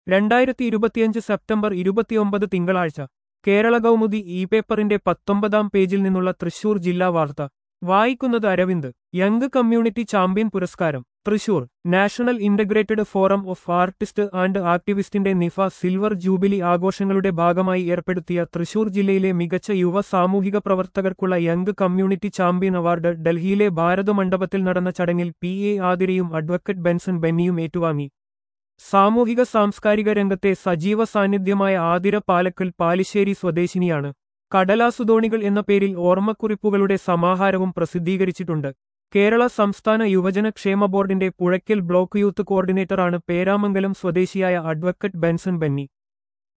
രണ്ടായിരത്തി ഇരുപത്തിയഞ്ച് സെപ്റ്റംബർ ഇരുപത്തിയൊമ്പത് തിങ്കളാഴ്ച കേരള കൗമുദി ഇ പേപ്പറിന്റെ പത്തൊമ്പതാം പേജിൽ നിന്നുള്ള തൃശൂർ ജില്ലാ വാർത്ത വായിക്കുന്നത് അരവിന്ദ് യങ് കമ്മ്യൂണിറ്റി ചാമ്പ്യൻ പുരസ്കാരം Thrissur national integrated forum of artist and ആക്ടിവിസ്റ്റിന്റെ നിഫ സിൽവർ ജൂബിലി ആഘോഷങ്ങളുടെ ഭാഗമായി ഏർപ്പെടുത്തിയ തൃശൂർ ജില്ലയിലെ മികച്ച യുവ സാമൂഹിക പ്രവർത്തകർക്കുള്ള യങ് കമ്മ്യൂണിറ്റി ചാമ്പ്യൻ അവാർഡ് ഡൽഹിയിലെ ഭാരത മണ്ഡപത്തിൽ നടന്ന ചടങ്ങിൽ പി എ ആതിരയും അഡ്വക്കേറ്റ് ബെൻസൺ ബെന്നിയും ഏറ്റുവാങ്ങി സാമൂഹിക സാംസ്കാരിക രംഗത്തെ സജീവ സാന്നിധ്യമായ ആതിര പാലക്കൽ പാലിശ്ശേരി സ്വദേശിനിയാണ് കടലാസുദോണികൾ എന്ന പേരിൽ ഓർമ്മക്കുറിപ്പുകളുടെ സമാഹാരവും പ്രസിദ്ധീകരിച്ചിട്ടുണ്ട് കേരള സംസ്ഥാന യുവജന ക്ഷേമ ബോർഡിന്റെ പുഴയ്ക്കൽ ബ്ലോക്ക് യൂത്ത് കോർഡിനേറ്ററാണ് പേരാമംഗലം സ്വദേശിയായ അഡ്വക്കറ്റ് ബെൻസൺ ബെന്നി